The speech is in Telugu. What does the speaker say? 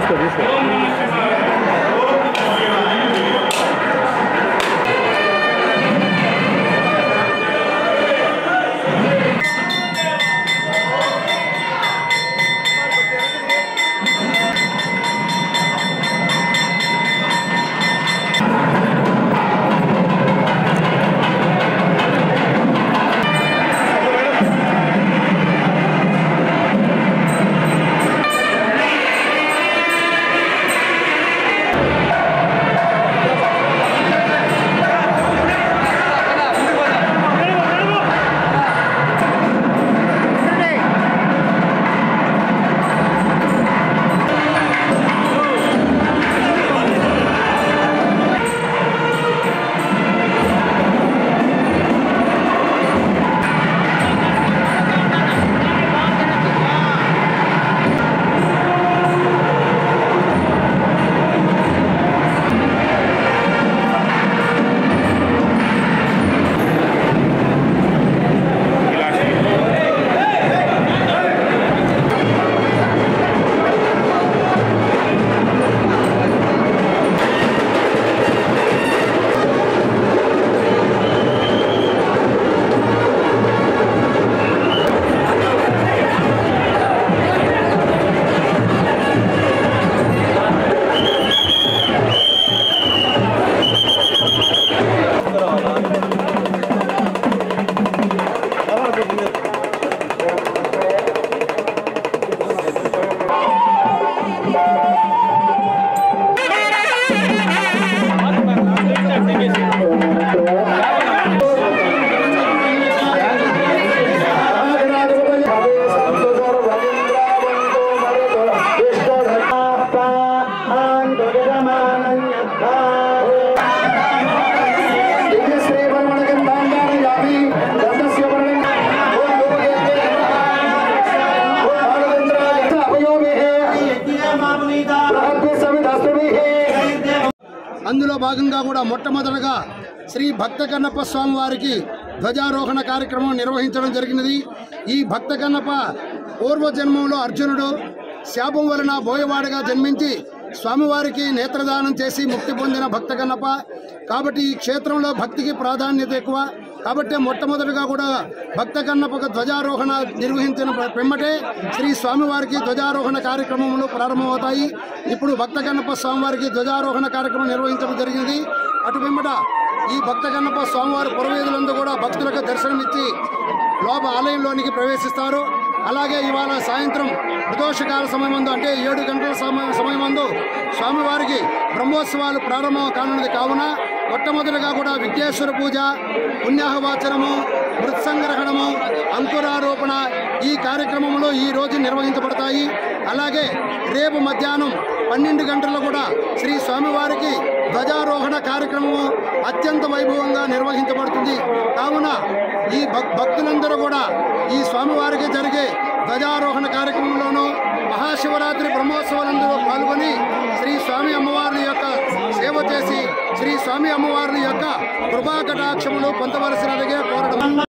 తీసుకో తీసుకో అందులో భాగంగా కూడా మొట్టమొదటగా శ్రీ భక్త కన్నప్ప స్వామి వారికి ధ్వజారోహణ కార్యక్రమం నిర్వహించడం జరిగినది ఈ భక్త కన్నప్ప పూర్వజన్మంలో అర్జునుడు శాపం వలన బోయవాడిగా జన్మించి స్వామివారికి నేత్రదానం చేసి ముక్తి పొందిన భక్త కన్నప్ప కాబట్టి ఈ క్షేత్రంలో భక్తికి ప్రాధాన్యత ఎక్కువ కాబట్టి మొట్టమొదటిగా కూడా భక్త కన్నప్పకు ధ్వజారోహణ నిర్వహించిన పిమ్మటే శ్రీ స్వామివారికి ధ్వజారోహణ కార్యక్రమములు ప్రారంభమవుతాయి ఇప్పుడు భక్త కన్నప్ప స్వామివారికి ధ్వజారోహణ కార్యక్రమం నిర్వహించడం జరిగింది అటు పిమ్మట ఈ భక్త కన్నప్ప స్వామివారి పురవేదులందు కూడా భక్తులకు దర్శనమిచ్చి లోప ఆలయంలోనికి ప్రవేశిస్తారు అలాగే ఇవాళ సాయంత్రం ప్రదోషకాల సమయమందు అంటే ఏడు గంటల సమయ సమయమందు స్వామివారికి బ్రహ్మోత్సవాలు ప్రారంభం కానున్నది కావున మొట్టమొదటిగా కూడా విఘ్నేశ్వర పూజ పుణ్యాహవాచనము మృత్సంగ్రహణము అంకురారోపణ ఈ కార్యక్రమంలో ఈ రోజు నిర్వహించబడతాయి అలాగే రేపు మధ్యాహ్నం పన్నెండు గంటల్లో కూడా శ్రీ స్వామివారికి ధ్వజారోహణ కార్యక్రమము అత్యంత వైభవంగా నిర్వహించబడుతుంది కావున ఈ భక్ భక్తులందరూ కూడా ఈ స్వామివారికి జరిగే ధ్వజారోహణ కార్యక్రమంలోనూ మహాశివరాత్రి బ్రహ్మోత్సవాలందరూ పాల్గొని శ్రీ స్వామి అమ్మవారి యొక్క సేవ చేసి శ్రీ స్వామి అమ్మవారి యొక్క కృపా కటాక్షములు పొందవలసినదిగా కోరడం